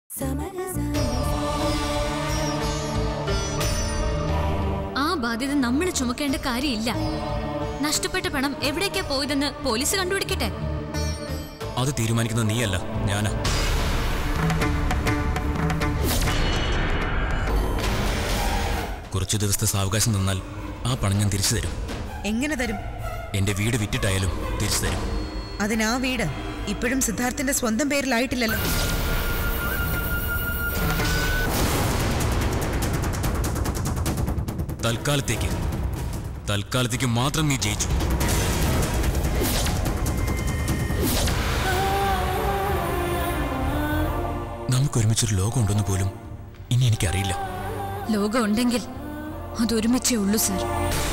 ആ ബാധ്യത നമ്മൾ ചുമക്കേണ്ട കാര്യമില്ല നഷ്ടപ്പെട്ട പണം എവിടേക്കാ പോയതെന്ന് പോലീസ് കണ്ടുപിടിക്കട്ടെ അത് തീരുമാനിക്കുന്നത് നീയല്ല ഞാനാ കുറച്ചു ദിവസത്തെ സാവകാശം നിന്നാൽ ആ പണം ഞാൻ തിരിച്ചു തരും എങ്ങനെ തരും എന്റെ വീട് വിറ്റിട്ടായാലും തിരിച്ചു തരും അതിനാ വീട് ഇപ്പോഴും സിദ്ധാർത്ഥിന്റെ സ്വന്തം പേരിലായിട്ടില്ലല്ലോ തൽക്കാലത്തേക്ക് തൽക്കാലത്തേക്ക് മാത്രം നീ ജയിച്ചു നമുക്ക് ഒരുമിച്ചൊരു ലോകം ഉണ്ടെന്ന് പോലും ഇനി എനിക്കറിയില്ല ലോകം ഉണ്ടെങ്കിൽ അതൊരുമിച്ചേ ഉള്ളൂ സർ